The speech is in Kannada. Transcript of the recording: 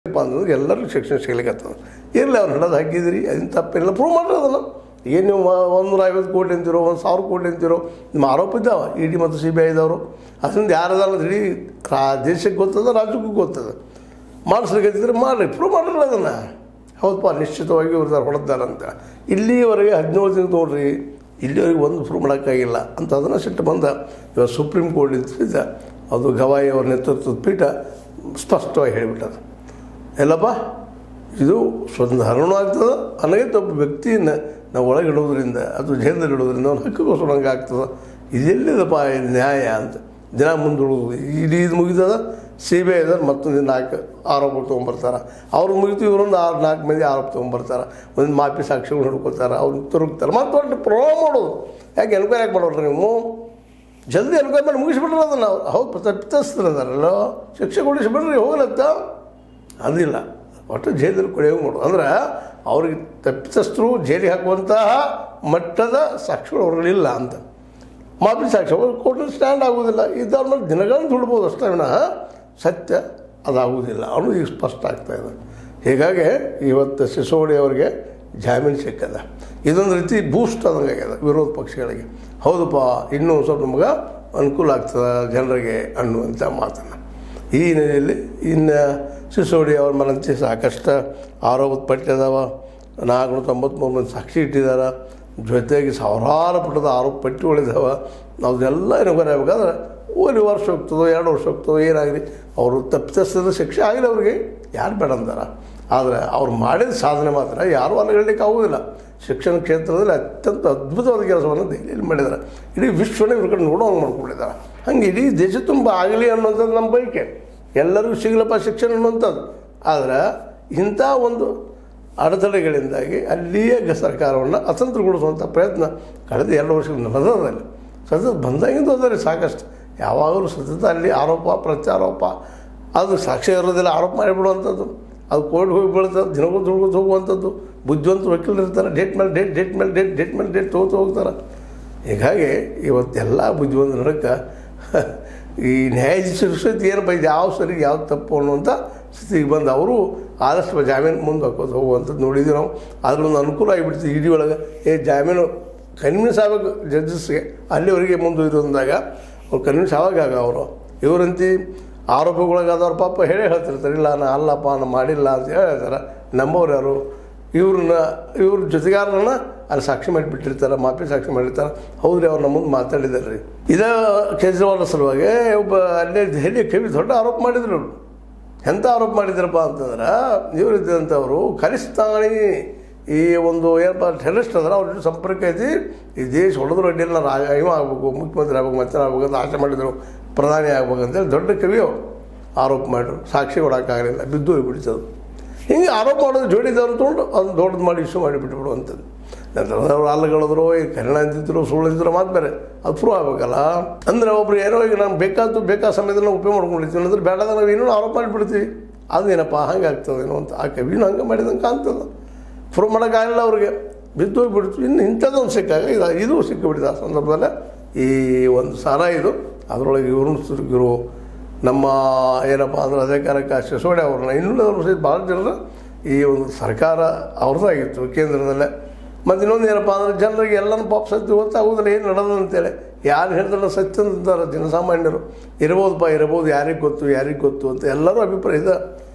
ಅಂತಂದ್ರೆ ಎಲ್ಲರಿಗೂ ಶಿಕ್ಷಣ ಸಿಗ್ಲಿಕ್ಕತ್ತದ ಇರಲಿ ಅವ್ರು ಹಿಡಿದು ಹಾಕಿದಿರಿ ಅದನ್ನ ತಪ್ಪಿಲ್ಲ ಪ್ರೂವ್ ಮಾಡ್ರಿ ಅದನ್ನು ಏನು ನೀವು ಒಂದೂರ ಐವತ್ತು ಕೋಟಿ ಅಂತೀರೋ ಒಂದು ಸಾವಿರ ಕೋಟಿ ಅಂತೀರೋ ನಿಮ್ಮ ಆರೋಪ ಇದ್ದಾವೆ ಇ ಡಿ ಮತ್ತು ಸಿ ಬಿ ಐ ಇದ್ದವರು ಅದರಿಂದ ಯಾರದಾರ ಇಡೀ ರಾ ದೇಶಕ್ಕೆ ಗೊತ್ತದ ರಾಜ್ಯಕ್ಕೂ ಗೊತ್ತದ ಮಾಡಿಸ್ಲಿಕ್ಕತ್ತಿದ್ರೆ ಮಾಡಿರಿ ಪ್ರೂವ್ ಮಾಡಿರಲ್ಲ ಅದನ್ನು ಹೌದಪ್ಪ ನಿಶ್ಚಿತವಾಗಿ ಇವ್ರದಾರ ಹೊಡೆದಾರ ಅಂತ ಇಲ್ಲಿವರೆಗೆ ಹದಿನೇಳು ದಿನ ನೋಡ್ರಿ ಇಲ್ಲಿವರೆಗೆ ಒಂದು ಪ್ರೂವ್ ಮಾಡೋಕ್ಕಾಗಿಲ್ಲ ಅಂತ ಅದನ್ನು ಸಿಟ್ಟು ಬಂದ ಇವಾಗ ಸುಪ್ರೀಂ ಕೋರ್ಟ್ ಇದ್ದ ಅದು ಗವಾಯಿ ಅವರ ನೇತೃತ್ವದ ಪೀಠ ಸ್ಪಷ್ಟವಾಗಿ ಹೇಳಿಬಿಟ್ಟದು ಎಲ್ಲಪ್ಪ ಇದು ಸ್ವಂತ ಹರಣ ಆಗ್ತದೆ ಅನಗತ್ಯ ಒಬ್ಬ ವ್ಯಕ್ತಿಯನ್ನು ನಾವು ಒಳಗಿಡೋದ್ರಿಂದ ಅಥವಾ ಜೈಲದಲ್ಲಿ ಇಡೋದ್ರಿಂದ ಅವ್ನ ಹಕ್ಕಿಗೋಸ್ಕರ ಹಂಗೆ ಆಗ್ತದೆ ಇದೆಲ್ಲಿದಪ್ಪ ಇದು ನ್ಯಾಯ ಅಂತ ದಿನ ಮುಂದೂಡೋದು ಇಡೀ ಇದು ಮುಗಿದದ ಸಿ ಬಿ ಐ ಇದ್ದಾರೆ ಮತ್ತೊಂದು ನಾಲ್ಕು ಆರೋಪ ತೊಗೊಂಬರ್ತಾರೆ ಅವ್ರು ಮುಗಿತು ಇವರೊಂದು ಆರು ನಾಲ್ಕು ಮಂದಿ ಆರೋಪ ತೊಗೊಂಬರ್ತಾರೆ ಒಂದು ಮಾಪಿ ಸಾಕ್ಷಿಗಳು ಹಿಡ್ಕೊತಾರೆ ಅವ್ರು ತಿರುಗ್ತಾರೆ ಮತ್ತೆ ಒಟ್ಟು ಪ್ರೋವ್ ಮಾಡೋದು ಯಾಕೆ ಎನ್ಕ್ವೈರಿ ಯಾಕೆ ಮಾಡೋರು ನೀವು ಜಲ್ದಿ ಎನ್ಕ್ವೈರಿ ಮಾಡಿ ಮುಗಿಸ್ಬಿಟ್ರೆ ಅದನ್ನು ಹೌದು ತಪ್ಪಿತಸ್ಥರದಾರಲ್ಲ ಶಿಕ್ಷೆ ಕೊಡಿಸ್ಬಿಡ್ರಿ ಹೋಗ್ಲತ್ತ ಅದಿಲ್ಲ ಒಟ್ಟು ಜೈಲಲ್ಲಿ ಕೊಳೆಯೋಗಿ ಮಾಡೋದು ಅಂದ್ರೆ ಅವ್ರಿಗೆ ತಪ್ಪಿತಸ್ಥರು ಜೈಲಿಗೆ ಹಾಕುವಂತಹ ಮಟ್ಟದ ಸಾಕ್ಷಿಗಳು ಅವ್ರಲ್ಲಿಲ್ಲ ಅಂತ ಮಾಪಿ ಸಾಕ್ಷಿ ಅವ್ರು ಕೋರ್ಟಲ್ಲಿ ಸ್ಟ್ಯಾಂಡ್ ಆಗೋದಿಲ್ಲ ಇದ್ದವ್ರ ಮೇಲೆ ದಿನಗಳನ್ನು ದುಡ್ಬೋದು ಅಷ್ಟೇ ವಿನಃ ಸತ್ಯ ಅದಾಗುವುದಿಲ್ಲ ಅವನು ಈಗ ಸ್ಪಷ್ಟ ಆಗ್ತಾ ಇದೆ ಹೀಗಾಗಿ ಇವತ್ತು ಸಿಸೋಡಿ ಅವರಿಗೆ ಜಾಮೀನು ಸಿಕ್ಕದ ಇದೊಂದು ರೀತಿ ಬೂಸ್ಟ್ ಆದಂಗೆ ಆಗ್ಯದ ವಿರೋಧ ಪಕ್ಷಗಳಿಗೆ ಹೌದಪ್ಪ ಇನ್ನೂ ಸ್ವಲ್ಪ ನಮ್ಗೆ ಅನುಕೂಲ ಆಗ್ತದೆ ಜನರಿಗೆ ಅನ್ನುವಂಥ ಮಾತನ್ನು ಈ ಹಿನ್ನೆಲೆಯಲ್ಲಿ ಇನ್ನು ಸಿಸೋಡಿ ಅವ್ರ ಮನಂತೆ ಸಾಕಷ್ಟು ಆರೋಪದ ಪಟ್ಟಿ ಅದಾವ ನಾಲ್ಕುನೂರ ತೊಂಬತ್ಮೂರು ಮಂದಿ ಸಾಕ್ಷಿ ಇಟ್ಟಿದ್ದಾರೆ ಜೊತೆಗೆ ಸಾವಿರಾರು ಪುಟದ ಆರೋಪ ಪಟ್ಟಿಗಳಿದ್ದಾವೆ ಅದನ್ನೆಲ್ಲ ಏನೋ ಆಗ್ಬೇಕಾದ್ರೆ ಒಂದು ವರ್ಷ ಹೋಗ್ತದೋ ಎರಡು ವರ್ಷ ಹೋಗ್ತದೋ ಏನಾಗಲಿ ಅವರು ತಪ್ಪಿತಸ್ಥದ ಶಿಕ್ಷೆ ಆಗಲಿ ಅವ್ರಿಗೆ ಯಾರು ಬೇಡ ಅಂದಾರ ಆದರೆ ಅವ್ರು ಮಾಡಿದ ಸಾಧನೆ ಮಾತ್ರ ಯಾರೂ ಅಲ್ಲಗಲಿಕ್ಕೆ ಆಗೋದಿಲ್ಲ ಶಿಕ್ಷಣ ಕ್ಷೇತ್ರದಲ್ಲಿ ಅತ್ಯಂತ ಅದ್ಭುತವಾದ ಕೆಲಸವನ್ನು ದೆಹಲಿಯಲ್ಲಿ ಮಾಡಿದ್ದಾರೆ ಇಡೀ ವಿಶ್ವನೇ ಇವ್ರ ಕಡೆ ನೋಡೋ ಹಂಗೆ ಮಾಡ್ಕೊಂಡಿದ್ದಾರೆ ಹಂಗೆ ಇಡೀ ದೇಶ ತುಂಬ ಆಗಲಿ ಅನ್ನೋಂಥದ್ದು ನಮ್ಮ ಬಯಕೆ ಎಲ್ಲರಿಗೂ ಸಿಗಲಪ್ಪ ಶಿಕ್ಷಣ ಅನ್ನುವಂಥದ್ದು ಆದರೆ ಇಂಥ ಒಂದು ಅಡೆತಡೆಗಳಿಂದಾಗಿ ಅಲ್ಲಿಯೇ ಗ ಸರ್ಕಾರವನ್ನು ಅತಂತ್ರಗೊಳಿಸುವಂಥ ಪ್ರಯತ್ನ ಕಳೆದ ಎರಡು ವರ್ಷಗಳ ನಡೆದಲ್ಲಿ ಸತತ ಬಂದಾಗಿಂದ ಹೋದರೆ ಸಾಕಷ್ಟು ಯಾವಾಗಲೂ ಸತತ ಅಲ್ಲಿ ಆರೋಪ ಪ್ರತ್ಯಾರೋಪ ಅದು ಸಾಕ್ಷ್ಯ ಇರೋದಿಲ್ಲ ಆರೋಪ ಮಾಡಿಬಿಡುವಂಥದ್ದು ಅದು ಕೋರ್ಟ್ಗೆ ಹೋಗಿ ಬೀಳ್ತದೆ ದಿನಗಳು ದುಡ್ಕೊಂಡು ಹೋಗುವಂಥದ್ದು ಬುದ್ಧಿವಂತ ವಕೀಲರು ಇರ್ತಾರೆ ಡೇಟ್ ಮೇಲೆ ಡೇಟ್ ಡೇಟ್ ಮೇಲೆ ಡೇಟ್ ಡೇಟ್ ಮೇಲೆ ಡೇಟ್ ತೊಗೊತ ಹೋಗ್ತಾರೆ ಹೀಗಾಗಿ ಇವತ್ತೆಲ್ಲ ಬುದ್ಧಿವಂತ ನಡಕ್ಕೆ ಈ ನ್ಯಾಯಾಧೀಶರು ಏನು ಬೈದು ಯಾವ ಸರಿ ಯಾವ ತಪ್ಪು ಅನ್ನುವಂಥ ಸ್ಥಿತಿಗೆ ಬಂದು ಅವರು ಆದಷ್ಟು ಜಾಮೀನು ಮುಂದೆ ಹಾಕೋದು ಹೋಗುವಂಥದ್ದು ನೋಡಿದ್ವಿ ನಾವು ಅದ್ರೊಂದು ಅನುಕೂಲ ಆಗಿಬಿಡ್ತು ಇಡೀ ಒಳಗೆ ಏ ಜಾಮೀನು ಕನ್ವಿನ್ಸ್ ಆಗಬೇಕು ಜಡ್ಜಸ್ಗೆ ಅಲ್ಲಿವರೆಗೆ ಮುಂದುವರಿದಂದಾಗ ಅವ್ರು ಕನ್ವಿನ್ಸ್ ಆವಾಗ ಆಗ ಅವರು ಇವರಂತಿ ಆರೋಪಗೊಳಗಾದವ್ರ ಪಾಪ ಹೇಳೇ ಹೇಳ್ತಿರ್ತಾರೆ ಇಲ್ಲ ನಾ ಅಲ್ಲಪ್ಪ ನಾ ಮಾಡಿಲ್ಲ ಅಂತ ಹೇಳ್ತಾರೆ ನಮ್ಮವ್ರು ಯಾರು ಇವ್ರನ್ನ ಇವ್ರ ಜೊತೆಗಾರರನ್ನ ಅಲ್ಲಿ ಸಾಕ್ಷಿ ಮಾಡಿಬಿಟ್ಟಿರ್ತಾರೆ ಮಾಪಿ ಸಾಕ್ಷಿ ಮಾಡಿರ್ತಾರೆ ಹೌದ್ರಿ ಅವ್ರು ನಮ್ಮ ಮುಂದೆ ಮಾತಾಡಿದ್ದಾರೆ ರೀ ಇದೇ ಕೇಜ್ರಿವಾಲ್ ಸಲುವಾಗಿ ಒಬ್ಬ ಅಲ್ಲೇ ದೆಹಲಿ ಕವಿ ದೊಡ್ಡ ಆರೋಪ ಮಾಡಿದ್ರು ಅವರು ಎಂಥ ಆರೋಪ ಮಾಡಿದ್ರಪ್ಪ ಅಂತಂದ್ರೆ ಇವ್ರು ಇದ್ದಂಥವರು ಖಲಿಸ್ತಾನಿ ಈ ಒಂದು ಏನಪ್ಪ ಟೆರರಿಸ್ಟ್ ಅಂದ್ರೆ ಅವ್ರ ಜೊತೆ ಸಂಪರ್ಕ ಐತಿ ಈ ದೇಶ ಹೊಡೆದ್ರು ಅಡ್ಡಿಲ್ಲ ರಾಜ ಇವ ಆಗ್ಬೇಕು ಮುಖ್ಯಮಂತ್ರಿ ಆಗ್ಬೇಕು ಮತ್ತೆ ಆಗ್ಬೇಕು ಅಂತ ಆಸೆ ಮಾಡಿದರು ಪ್ರಧಾನಿ ಆಗ್ಬೇಕು ಅಂತೇಳಿ ದೊಡ್ಡ ಕವಿ ಅವರು ಆರೋಪ ಮಾಡಿದ್ರು ಸಾಕ್ಷಿ ಕೊಡೋಕ್ಕಾಗಲಿಲ್ಲ ಬಿದ್ದು ಹೋಗ್ಬಿಡ್ತದು ಹಿಂಗೆ ಆರೋಪ ಮಾಡೋದು ಜೋಡಿದವ್ರು ತೊಗೊಂಡು ಅದನ್ನು ದೊಡ್ಡದು ಮಾಡಿ ಇಶ್ಯೂ ಮಾಡಿ ಬಿಟ್ಬಿಡುವಂಥದ್ದು ನಂತರ ಅವ್ರು ಅಲ್ಲಗಳಿದ್ರು ಈ ಕನ್ನಡ ಅಂತಿದ್ರು ಸುಳ್ಳು ಅಂತಿದ್ರು ಮಾತು ಬೇರೆ ಅದು ಪ್ರೂವ್ ಆಗಬೇಕಲ್ಲ ಅಂದರೆ ಒಬ್ರು ಏನೋ ಈಗ ನಮ್ಗೆ ಬೇಕಾದ್ದು ಬೇಕಾದ ಸಮಯದಲ್ಲಿ ನಾವು ಉಪಯೋಗ ಮಾಡ್ಕೊಂಡಿರ್ತೀವಿ ಅಂದ್ರೆ ಬೇಡದ ನಾವು ಏನೋ ಆರೋಪ ಮಾಡಿಬಿಡ್ತೀವಿ ಅದೇನಪ್ಪ ಹಂಗೆ ಆಗ್ತದೇನೋ ಅಂತ ಆ ಕವಿನೂ ಹಂಗೆ ಮಾಡಿದಂಗೆ ಕಾಣ್ತದೆ ಪ್ರೂವ್ ಮಾಡೋಕ್ಕಾಗಲಿಲ್ಲ ಅವ್ರಿಗೆ ಬಿದ್ದು ಹೋಗ್ಬಿಡ್ತು ಇನ್ನು ಇಂಥದ್ದೊಂದು ಸಿಕ್ಕಾಗ ಇದು ಇದು ಸಿಕ್ಕಿಬಿಟ್ಟಿದೆ ಆ ಸಂದರ್ಭದಲ್ಲಿ ಈ ಒಂದು ಸಾಲ ಇದು ಅದರೊಳಗೆ ಇವ್ರನ್ನ ಸುರುಗಿರು ನಮ್ಮ ಏನಪ್ಪ ಅಂದ್ರೆ ಅಧಿಕಾರಕ್ಕೆ ಸಿಸೋಡೆ ಅವ್ರನ್ನ ಇನ್ನುಳಿದವರು ಸಹಿತ ಭಾಳ ಜನರು ಈ ಒಂದು ಸರ್ಕಾರ ಅವ್ರದ್ದಾಗಿತ್ತು ಕೇಂದ್ರದಲ್ಲೇ ಮತ್ತು ಇನ್ನೊಂದು ಏನಪ್ಪ ಅಂದ್ರೆ ಜನರಿಗೆ ಎಲ್ಲನೂ ಪಾಪ ಸತ್ಯ ಗೊತ್ತಾಗೋದಿಲ್ಲ ಏನು ನಡೆದ ಅಂತೇಳಿ ಯಾರು ಹೇಳಿದ್ರೆ ಸತ್ಯ ಅಂತಾರೆ ಜನಸಾಮಾನ್ಯರು ಇರ್ಬೋದಪ್ಪ ಇರ್ಬೋದು ಯಾರಿಗೆ ಗೊತ್ತು ಯಾರಿಗೆ ಗೊತ್ತು ಅಂತ ಎಲ್ಲರೂ ಅಭಿಪ್ರಾಯ ಇದೆ